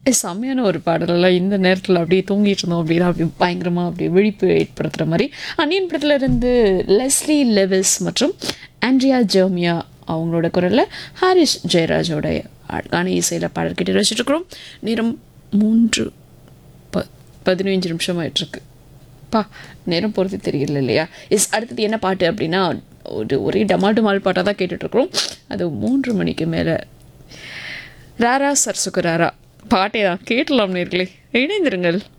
ஏ, செம்மையான ஒரு பாடலில் இந்த நேரத்தில் அப்படியே தூங்கிட்டு இருந்தோம் அப்படின்னா அப்படி பயங்கரமாக அப்படியே விழிப்பு ஏற்படுத்துகிற மாதிரி அன்னியன் படத்துல இருந்து லெஸ்லி லெவிஸ் மற்றும் ஆண்ட்ரியா ஜெர்மியா அவங்களோட குரலில் ஹாரிஸ் ஜெயராஜோட அழகான இசையில் பாடல் கேட்டு வச்சுட்டு இருக்கிறோம் நேரம் மூன்று ப பதினஞ்சு நிமிஷம் ஆயிட்டிருக்கு பா நேரம் போகிறது தெரியல இல்லையா எஸ் அடுத்தது என்ன பாட்டு அப்படின்னா ஒரு ஒரே டமால் டமால் பாட்டாக தான் கேட்டுட்ருக்குறோம் அது மூன்று மணிக்கு மேலே ராரா சர்சுக்கு ராரா பாட்டே தான் கேட்டலாம் நேர்களே இணைந்திருங்கள்